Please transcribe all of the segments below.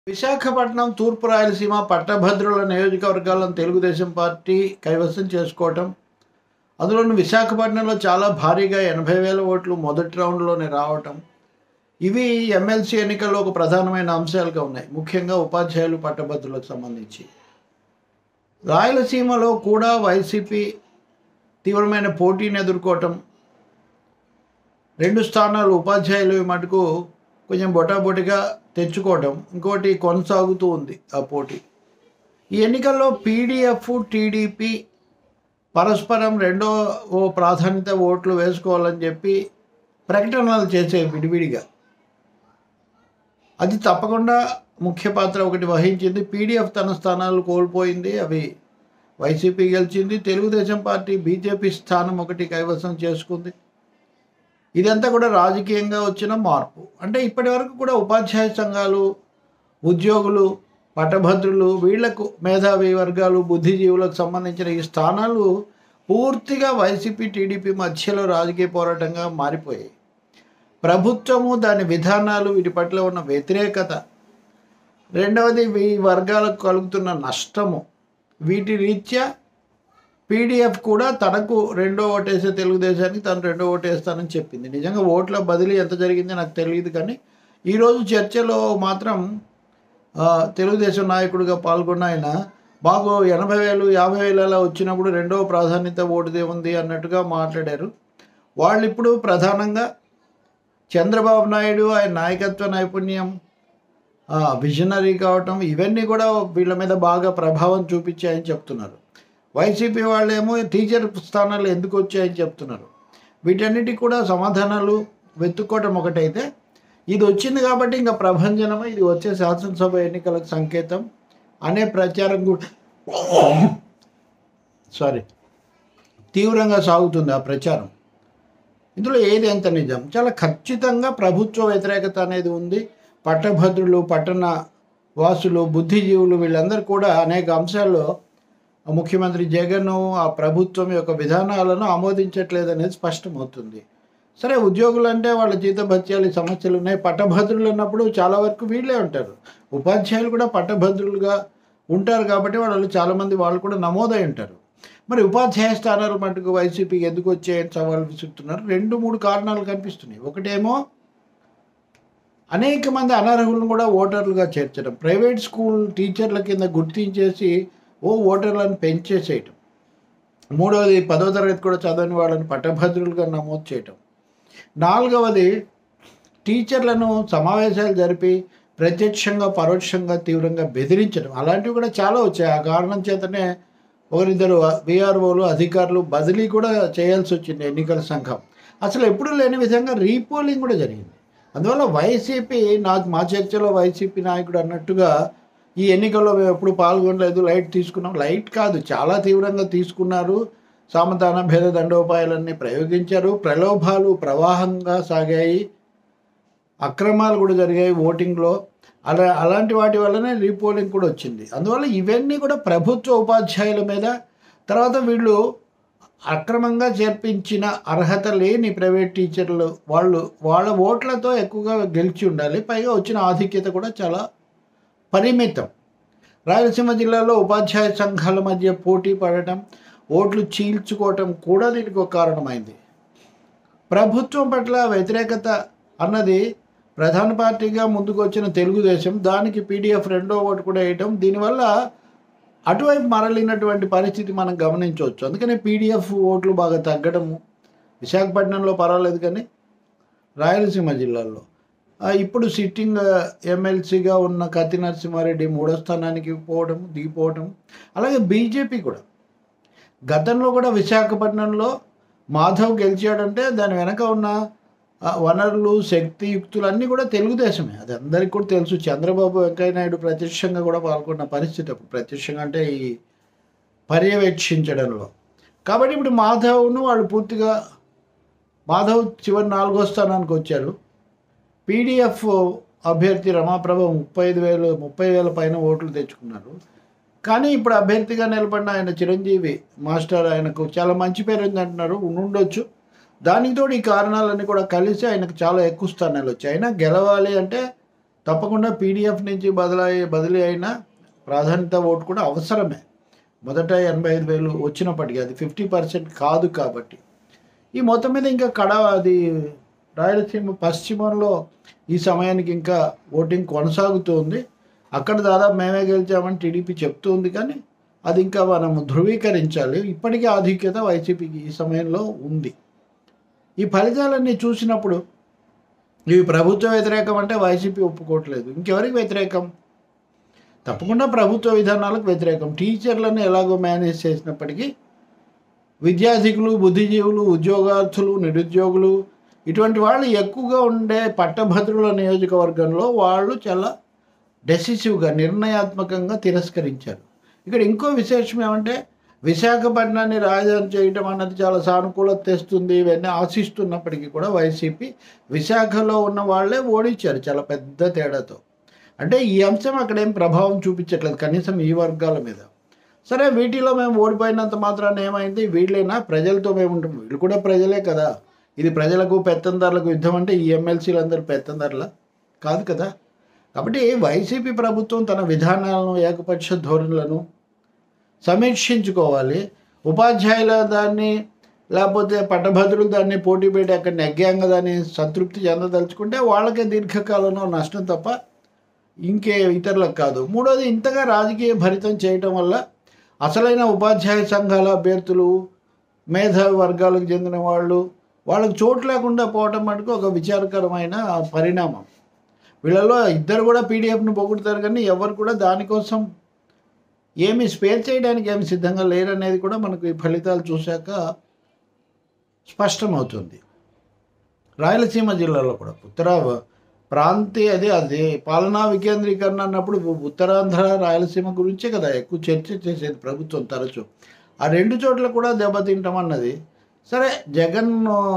విశాఖపట్నం తూర్పు రాయలసీమ పట్టభద్రుల నియోజకవర్గాలను తెలుగుదేశం పార్టీ కైవసం చేసుకోవటం అందులోని విశాఖపట్నంలో చాలా భారీగా ఎనభై వేల ఓట్లు మొదటి రౌండ్లోనే రావటం ఇవి ఎమ్మెల్సీ ఎన్నికల్లో ఒక ప్రధానమైన అంశాలుగా ఉన్నాయి ముఖ్యంగా ఉపాధ్యాయులు పట్టభద్రులకు సంబంధించి రాయలసీమలో కూడా వైసీపీ తీవ్రమైన పోటీని ఎదుర్కోవటం రెండు స్థానాలు ఉపాధ్యాయులు మటుకు కొంచెం బొటాబొటిగా తెచ్చుకోవడం ఇంకోటి కొనసాగుతూ ఉంది ఆ పోటీ ఈ ఎన్నికల్లో పీడిఎఫ్ టీడీపీ పరస్పరం రెండో ఓ ప్రాధాన్యత ఓట్లు వేసుకోవాలని చెప్పి ప్రకటనలు చేసే విడివిడిగా అది తప్పకుండా ముఖ్య పాత్ర ఒకటి వహించింది పీడిఎఫ్ తన స్థానాలు కోల్పోయింది అవి వైసీపీ గెలిచింది తెలుగుదేశం పార్టీ బీజేపీ స్థానం ఒకటి కైవసం చేసుకుంది ఇదంతా కూడా రాజకీయంగా వచ్చిన మార్పు అంటే ఇప్పటి వరకు కూడా ఉపాధ్యాయ సంఘాలు ఉద్యోగులు పట్టభద్రులు వీళ్లకు మేధావి వర్గాలు బుద్ధిజీవులకు సంబంధించిన ఈ స్థానాలు పూర్తిగా వైసీపీ టీడీపీ మధ్యలో రాజకీయ పోరాటంగా మారిపోయాయి ప్రభుత్వము దాని విధానాలు వీటి పట్ల ఉన్న వ్యతిరేకత రెండవది ఈ వర్గాలకు కలుగుతున్న నష్టము వీటి రీత్యా పీడిఎఫ్ కూడా తనకు రెండో ఓటేసే తెలుగుదేశానికి తను రెండో ఓటేస్తానని చెప్పింది నిజంగా ఓట్ల బదిలీ ఎంత జరిగిందో నాకు తెలియదు కానీ ఈరోజు చర్చలో మాత్రం ఆ, తెలుగుదేశం నాయకుడిగా పాల్గొన్న ఆయన మాకు ఎనభై వేలు యాభై వేలు అలా వచ్చినప్పుడు రెండో ప్రాధాన్యత ఓటుదే ఉంది అన్నట్టుగా మాట్లాడారు వాళ్ళు ఇప్పుడు ప్రధానంగా చంద్రబాబు నాయుడు ఆయన నాయకత్వ నైపుణ్యం ఆ, విజనరీ కావటం ఇవన్నీ కూడా వీళ్ళ మీద బాగా ప్రభావం చూపించాయని చెప్తున్నారు వైసీపీ వాళ్ళేమో టీచర్ స్థానాలు ఎందుకు వచ్చాయని చెప్తున్నారు వీటన్నిటికి కూడా సమాధానాలు వెతుక్కోవటం ఒకటైతే ఇది వచ్చింది కాబట్టి ఇంకా ప్రభంజనమే ఇది వచ్చే శాసనసభ ఎన్నికలకు సంకేతం అనే ప్రచారం కూడా సారీ తీవ్రంగా సాగుతుంది ఆ ప్రచారం ఇందులో ఏది ఎంత నిజం చాలా ఖచ్చితంగా ప్రభుత్వ వ్యతిరేకత అనేది ఉంది పట్టభద్రులు పట్టణ వాసులు బుద్ధిజీవులు వీళ్ళందరూ కూడా అనేక అంశాల్లో ముఖ్యమంత్రి జగన్ ఆ ప్రభుత్వం యొక్క విధానాలను ఆమోదించట్లేదు అనేది స్పష్టమవుతుంది సరే ఉద్యోగులు అంటే వాళ్ళ జీతభత్యాలు ఈ సమస్యలు ఉన్నాయి పట్టభద్రులు అన్నప్పుడు చాలా వరకు వీళ్ళే ఉంటారు ఉపాధ్యాయులు కూడా పట్టభద్రులుగా ఉంటారు కాబట్టి వాళ్ళు చాలామంది వాళ్ళు కూడా నమోదై ఉంటారు మరి ఉపాధ్యాయ స్థానాలు మటుకు వైసీపీకి ఎందుకు వచ్చాయని సవాల్ విసురుతున్నారు రెండు మూడు కారణాలు కనిపిస్తున్నాయి ఒకటేమో అనేక మంది అనర్హులను కూడా ఓటర్లుగా చేర్చడం ప్రైవేట్ స్కూల్ టీచర్ల కింద గుర్తించేసి ఓ ఓటర్లను పెంచేసేయటం మూడవది పదో తరగతి కూడా చదవని వాళ్ళని పట్టభద్రులుగా నమోదు చేయటం నాలుగవది టీచర్లను సమావేశాలు జరిపి ప్రత్యక్షంగా పరోక్షంగా తీవ్రంగా బెదిరించడం అలాంటివి కూడా చాలా వచ్చాయి ఆ కారణం చేతనే ఒకరిద్దరు బీఆర్ఓలు అధికారులు బదిలీ కూడా చేయాల్సి వచ్చింది ఎన్నికల సంఘం అసలు ఎప్పుడూ లేని విధంగా రీపోలింగ్ కూడా జరిగింది అందువల్ల వైసీపీ నాకు మా చర్చలో వైసీపీ నాయకుడు అన్నట్టుగా ఈ ఎన్నికల్లో మేము ఎప్పుడు పాల్గొనలేదు లైట్ తీసుకున్నాం లైట్ కాదు చాలా తీవ్రంగా తీసుకున్నారు సామధాన భేద దండోపాయాలన్నీ ప్రయోగించారు ప్రలోభాలు ప్రవాహంగా సాగాయి అక్రమాలు కూడా జరిగాయి ఓటింగ్లో అలా అలాంటి వాటి వల్లనే రీపోలింగ్ కూడా వచ్చింది అందువల్ల ఇవన్నీ కూడా ప్రభుత్వ ఉపాధ్యాయుల మీద తర్వాత వీళ్ళు అక్రమంగా చేర్పించిన అర్హత లేని ప్రైవేట్ టీచర్లు వాళ్ళు వాళ్ళ ఓట్లతో ఎక్కువగా గెలిచి ఉండాలి పైగా వచ్చిన ఆధిక్యత కూడా చాలా పరిమితం రాయలసీమ జిల్లాలో ఉపాధ్యాయ సంఘాల మధ్య పోటీ పడటం ఓట్లు చీల్చుకోవటం కూడా దీనికి ఒక కారణమైంది ప్రభుత్వం పట్ల వ్యతిరేకత అన్నది ప్రధాన పార్టీగా ముందుకు వచ్చిన తెలుగుదేశం దానికి పీడిఎఫ్ రెండో ఓటు కూడా వేయటం దీనివల్ల అటువైపు మరలినటువంటి పరిస్థితి మనం గమనించవచ్చు అందుకని పీడిఎఫ్ ఓట్లు బాగా తగ్గడము విశాఖపట్నంలో పర్వాలేదు కానీ రాయలసీమ జిల్లాలో ఆ, ఇప్పుడు సిట్టింగ్ ఎమ్మెల్సీగా ఉన్న కత్తి నరసింహారెడ్డి మూడో స్థానానికి పోవడం దిగిపోవడం అలాగే బీజేపీ కూడా గతంలో కూడా విశాఖపట్నంలో మాధవ్ గెలిచాడంటే దాని వెనక ఉన్న ఆ, వనరులు శక్తి యుక్తులు అన్నీ కూడా తెలుగుదేశమే అది అందరికీ కూడా తెలుసు చంద్రబాబు వెంకయ్య నాయుడు ప్రత్యక్షంగా కూడా పాల్గొన్న పరిస్థితి అప్పుడు ప్రత్యక్షంగా అంటే ఈ పర్యవేక్షించడంలో కాబట్టి ఇప్పుడు మాధవ్ను వాళ్ళు పూర్తిగా మాధవ్ చివరి నాలుగో స్థానానికి వచ్చారు పీడిఎఫ్ అభ్యర్థి రమాప్రభ ముప్పై ఐదు వేలు ముప్పై వేల పైన ఓట్లు తెచ్చుకున్నారు కానీ ఇప్పుడు అభ్యర్థిగా నిలబడిన ఆయన చిరంజీవి మాస్టర్ ఆయనకు చాలా మంచి పేరు ఉందంటున్నారు ఉండుండొచ్చు దానికి తోడు ఈ కారణాలన్నీ కూడా కలిసి ఆయనకు చాలా ఎక్కువ స్థానాలు వచ్చాయి అయినా గెలవాలి అంటే తప్పకుండా పీడిఎఫ్ నుంచి బదిలీ బదిలీ అయిన ప్రాధాన్యత ఓటు కూడా అవసరమే మొదట ఎనభై ఐదు వేలు వచ్చినప్పటికీ అది ఫిఫ్టీ పర్సెంట్ కాదు కాబట్టి ఈ మొత్తం మీద ఇంకా కడ అది రాయలసీమ పశ్చిమంలో ఈ సమయానికి ఇంకా ఓటింగ్ కొనసాగుతుంది అక్కడ దాదాపు మేమే గెలిచామని టీడీపీ చెప్తుంది కానీ అది ఇంకా మనం ధృవీకరించాలి ఇప్పటికీ ఆధిక్యత వైసీపీకి ఈ సమయంలో ఉంది ఈ ఫలితాలన్నీ చూసినప్పుడు ఇవి ప్రభుత్వ వ్యతిరేకం అంటే వైసీపీ ఒప్పుకోవట్లేదు ఇంకెవరికి వ్యతిరేకం తప్పకుండా ప్రభుత్వ విధానాలకు వ్యతిరేకం టీచర్లను ఎలాగో మేనేజ్ చేసినప్పటికీ విద్యార్థికులు బుద్ధిజీవులు ఉద్యోగార్థులు నిరుద్యోగులు ఇటువంటి వాళ్ళు ఎక్కువగా ఉండే పట్టభద్రుల నియోజకవర్గంలో వాళ్ళు చాలా డెసిసివ్గా నిర్ణయాత్మకంగా తిరస్కరించారు ఇక్కడ ఇంకో విశేషం ఏమంటే విశాఖపట్నాన్ని రాజధాని చేయడం అన్నది చాలా సానుకూలత తెస్తుంది ఇవన్నీ ఆశిస్తున్నప్పటికీ కూడా వైసీపీ విశాఖలో ఉన్న వాళ్ళే ఓడించారు చాలా పెద్ద తేడాతో అంటే ఈ అంశం అక్కడ ఏం ప్రభావం చూపించట్లేదు కనీసం ఈ వర్గాల మీద సరే వీటిలో మేము ఓడిపోయినంత మాత్రాన ఏమైంది వీళ్ళైనా ప్రజలతో మేము ఉంటాం వీళ్ళు కూడా ప్రజలే కదా ఇది ప్రజలకు పెత్తందారులకు యుద్ధం అంటే ఈ ఎమ్మెల్సీలు అందరూ పెత్తందారుల కాదు కదా కాబట్టి వైసీపీ ప్రభుత్వం తన విధానాలను ఏకపక్ష ధోరణులను సమీక్షించుకోవాలి ఉపాధ్యాయుల దాన్ని లేకపోతే పట్టభద్రులు దాన్ని పోటీ పెట్టి అక్కడ నెగ్గాంగ దాన్ని సంతృప్తి చెందదలుచుకుంటే వాళ్ళకే దీర్ఘకాలంలో నష్టం తప్ప ఇంకే ఇతరులకు కాదు మూడోది ఇంతగా రాజకీయ భరితం చేయటం వల్ల అసలైన ఉపాధ్యాయ సంఘాల అభ్యర్థులు మేధావి వర్గాలకు చెందిన వాళ్ళు వాళ్ళకి చోటు లేకుండా పోవటం మటుకు ఒక విచారకరమైన పరిణామం వీళ్ళలో ఇద్దరు కూడా పీడిఎఫ్ను పొగుడుతారు కానీ ఎవరు కూడా దానికోసం ఏమి స్పేర్ చేయడానికి ఏమి సిద్ధంగా లేరనేది కూడా మనకు ఈ ఫలితాలు చూశాక స్పష్టమవుతుంది రాయలసీమ జిల్లాలో కూడా ఉత్తర ప్రాంతీయ అదే అదే పాలనా వికేంద్రీకరణ అన్నప్పుడు ఉత్తరాంధ్ర రాయలసీమ గురించే కదా ఎక్కువ చర్చ చేసేది ప్రభుత్వం తరచు ఆ రెండు చోట్ల కూడా దెబ్బతింటాం అన్నది సరే జగన్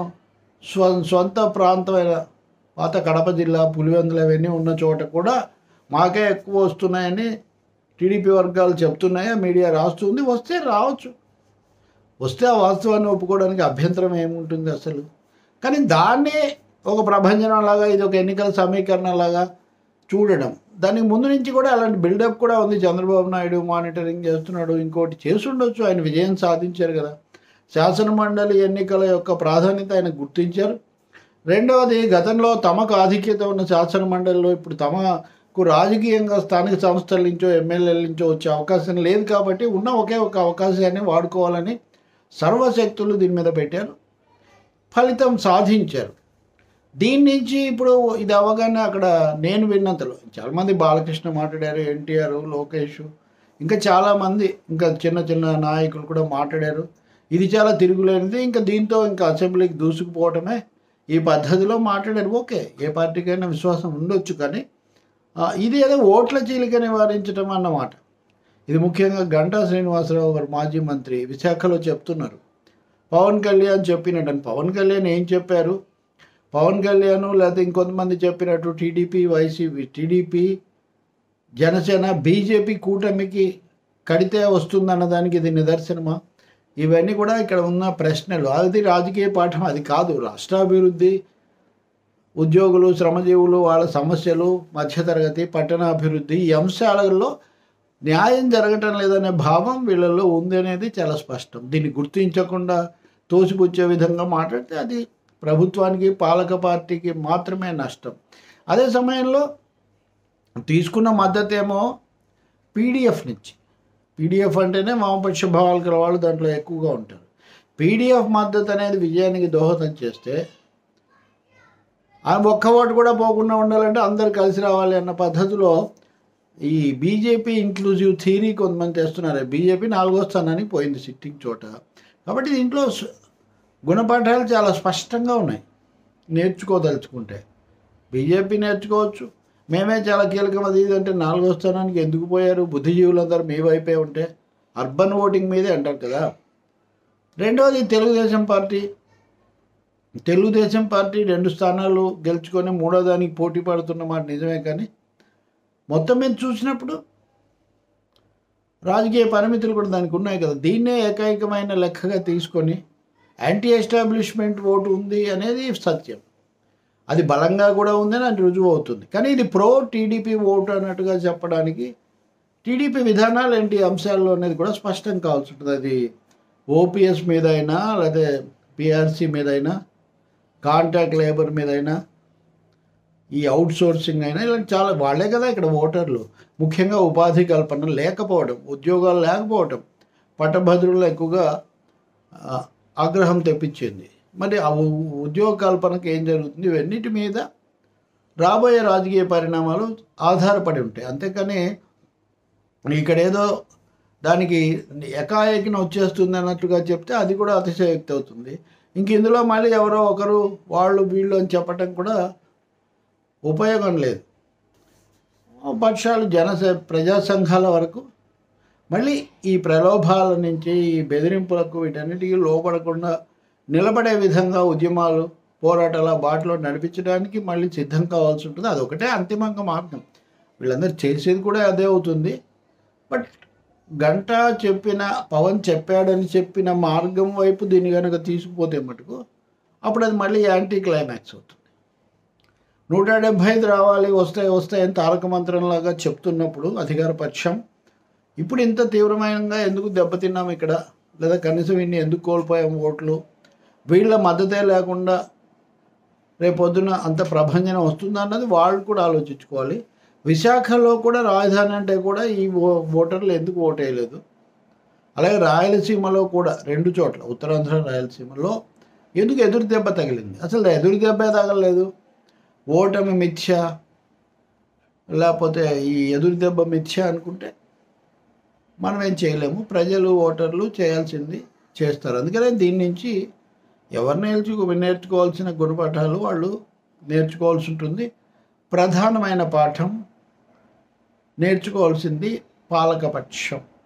స్వ సొంత ప్రాంతమైన పాత కడప జిల్లా పులివెందులు అవన్నీ ఉన్న చోట కూడా మాకే ఎక్కువ వస్తున్నాయని టీడీపీ వర్గాలు చెప్తున్నాయా మీడియా రాస్తుంది వస్తే రావచ్చు వస్తే ఆ వాస్తవాన్ని ఒప్పుకోవడానికి అభ్యంతరం ఏముంటుంది అసలు కానీ దాన్ని ఒక ప్రభంజనం లాగా ఇది ఒక ఎన్నికల సమీకరణ లాగా చూడడం దానికి ముందు నుంచి కూడా అలాంటి బిల్డప్ కూడా ఉంది చంద్రబాబు నాయుడు మానిటరింగ్ చేస్తున్నాడు ఇంకోటి చేసుండొచ్చు ఆయన విజయం సాధించారు కదా శాసన మండలి ఎన్నికల యొక్క ప్రాధాన్యత ఆయన గుర్తించారు రెండవది గతంలో తమకు ఆధిక్యత ఉన్న శాసన మండలిలో ఇప్పుడు తమకు రాజకీయంగా స్థానిక సంస్థల నుంచో ఎమ్మెల్యేల నుంచో వచ్చే అవకాశం లేదు కాబట్టి ఉన్న ఒకే ఒక అవకాశాన్ని వాడుకోవాలని సర్వశక్తులు దీని మీద పెట్టారు ఫలితం సాధించారు దీని నుంచి ఇప్పుడు ఇది అవగానే అక్కడ నేను విన్నంతలో చాలామంది బాలకృష్ణ మాట్లాడారు ఎన్టీఆర్ లోకేష్ ఇంకా చాలామంది ఇంకా చిన్న చిన్న నాయకులు కూడా మాట్లాడారు ఇది చాలా తిరుగులేనిది ఇంకా దీంతో ఇంకా అసెంబ్లీకి దూసుకుపోవటమే ఈ పద్ధతిలో మాట్లాడారు ఓకే ఏ పార్టీకైనా విశ్వాసం ఉండొచ్చు కానీ ఆ, ఇది ఏదో ఓట్ల చీలిక నివారించడం అన్నమాట ఇది ముఖ్యంగా గంటా శ్రీనివాసరావు గారు మాజీ మంత్రి విశాఖలో చెప్తున్నారు పవన్ కళ్యాణ్ చెప్పినట్టు పవన్ కళ్యాణ్ ఏం చెప్పారు పవన్ కళ్యాణ్ లేకపోతే ఇంకొంతమంది చెప్పినట్టు TDP YCP TDP Janasena BJP కూటమికి కడితే వస్తుందన్న దానికి ఇది నిదర్శనమా ఇవన్నీ కూడా ఇక్కడ ఉన్న ప్రశ్నలు అది రాజకీయ పాఠం అది కాదు రాష్ట్రాభివృద్ధి ఉద్యోగులు శ్రమజీవులు వాళ్ళ సమస్యలు మధ్యతరగతి పట్టణాభివృద్ధి ఈ అంశాలలో న్యాయం జరగటం లేదనే భావం వీళ్ళలో ఉంది అనేది చాలా స్పష్టం దీన్ని గుర్తించకుండా తోసిపుచ్చే విధంగా మాట్లాడితే అది ప్రభుత్వానికి పాలక పార్టీకి మాత్రమే నష్టం అదే సమయంలో తీసుకున్న మద్దతు ఏమో పీడిఎఫ్ నుంచి పీడిఎఫ్ అంటేనే వామపక్ష భావాలు గల వాళ్ళు దాంట్లో ఎక్కువగా ఉంటారు పీడిఎఫ్ మద్దతు అనేది విజయానికి దోహదం చేస్తే ఆ ఒక్క ఓటు కూడా పోకుండా ఉండాలంటే అందరు కలిసి రావాలి అన్న పద్ధతిలో ఈ బీజేపీ ఇంక్లూజివ్ థీరీ కొంతమంది తెస్తున్నారు బీజేపీ నాలుగో స్థానానికి పోయింది సిట్టింగ్ చోట కాబట్టి దీంట్లో స్- గుణపాఠాలు చాలా స్పష్టంగా ఉన్నాయి నేర్చుకోదలుచుకుంటే బీజేపీ నేర్చుకోవచ్చు మేమే చాలా కీలకం అది ఇది అంటే నాలుగో స్థానానికి ఎందుకు పోయారు బుద్ధిజీవులందరూ మీ వైపే ఉంటే అర్బన్ ఓటింగ్ మీదే అంటారు కదా రెండవది తెలుగుదేశం పార్టీ తెలుగుదేశం పార్టీ రెండు స్థానాలు గెలుచుకొని మూడో దానికి పోటీ పడుతున్న మాట నిజమే కానీ మొత్తం మీద చూసినప్పుడు రాజకీయ పరిమితులు కూడా దానికి ఉన్నాయి కదా దీన్నే ఏకైకమైన లెక్కగా తీసుకొని యాంటీ ఎస్టాబ్లిష్మెంట్ ఓటు ఉంది అనేది సత్యం అది బలంగా కూడా ఉందని అది రుజువు అవుతుంది కానీ ఇది ప్రో టీడీపీ ఓటు అన్నట్టుగా చెప్పడానికి టీడీపీ విధానాలు ఏంటి అంశాల్లో అనేది కూడా స్పష్టం కావాల్సి ఉంటుంది అది ఓపీఎస్ మీద అయినా లేదా పిఆర్సీ మీద అయినా కాంట్రాక్ట్ లేబర్ మీద అయినా ఈ అవుట్ సోర్సింగ్ అయినా ఇలాంటి చాలా వాళ్ళే కదా ఇక్కడ ఓటర్లు ముఖ్యంగా ఉపాధి కల్పన లేకపోవడం ఉద్యోగాలు లేకపోవడం పట్టభద్రులు ఎక్కువగా ఆ, ఆగ్రహం తెప్పించింది మరి ఆ ఉ- ఉద్యోగ కల్పనకు ఏం జరుగుతుంది ఇవన్నిటి మీద రాబోయే రాజకీయ పరిణామాలు ఆధారపడి ఉంటాయి అంతేకాని ఇక్కడ ఏదో దానికి ఎకాఎకిన వచ్చేస్తుంది అన్నట్టుగా చెప్తే అది కూడా అతిశయోక్తి అవుతుంది ఇంక ఇందులో మళ్ళీ ఎవరో ఒకరు వాళ్ళు వీళ్ళు అని చెప్పటం కూడా ఉపయోగం లేదు పక్షాలు జనసే ప్రజా సంఘాల వరకు మళ్ళీ ఈ ప్రలోభాల నుంచి ఈ బెదిరింపులకు వీటన్నిటికీ లోపడకుండా నిలబడే విధంగా ఉద్యమాలు పోరాటాల బాటలో నడిపించడానికి మళ్ళీ సిద్ధం కావాల్సి ఉంటుంది అదొకటే అంతిమంగా మార్గం వీళ్ళందరూ చేసేది కూడా అదే అవుతుంది బట్ గంట చెప్పిన పవన్ చెప్పాడని చెప్పిన మార్గం వైపు దీన్ని కనుక తీసుకుపోతే మటుకు అప్పుడు అది మళ్ళీ యాంటీ క్లైమాక్స్ అవుతుంది నూట డెబ్భై ఐదు రావాలి వస్తాయి వస్తాయని తారక మంత్రంలాగా చెప్తున్నప్పుడు అధికార పక్షం ఇప్పుడు ఇంత తీవ్రమైనగా ఎందుకు దెబ్బతిన్నాం ఇక్కడ లేదా కనీసం ఇన్ని ఎందుకు కోల్పోయాం ఓట్లు వీళ్ళ మద్దతే లేకుండా రేపొద్దున అంత ప్రభంజనం వస్తుందా అన్నది వాళ్ళు కూడా ఆలోచించుకోవాలి విశాఖలో కూడా రాజధాని అంటే కూడా ఈ ఓ- ఓటర్లు ఎందుకు ఓటేయలేదు అలాగే రాయలసీమలో కూడా రెండు చోట్ల ఉత్తరాంధ్ర రాయలసీమలో ఎందుకు ఎదురు దెబ్బ తగిలింది అసలు ఎదురు దెబ్బే తగలలేదు ఓటమి మిథ్య లేకపోతే ఈ ఎదురు దెబ్బ మిథ్య అనుకుంటే మనం ఏం చేయలేము ప్రజలు ఓటర్లు చేయాల్సింది చేస్తారు అందుకనే దీని నుంచి ఎవరు నేర్చుకో నేర్చుకోవాల్సిన గుణపాఠాలు వాళ్ళు నేర్చుకోవాల్సి ఉంటుంది ప్రధానమైన పాఠం నేర్చుకోవాల్సింది పాలకపక్షం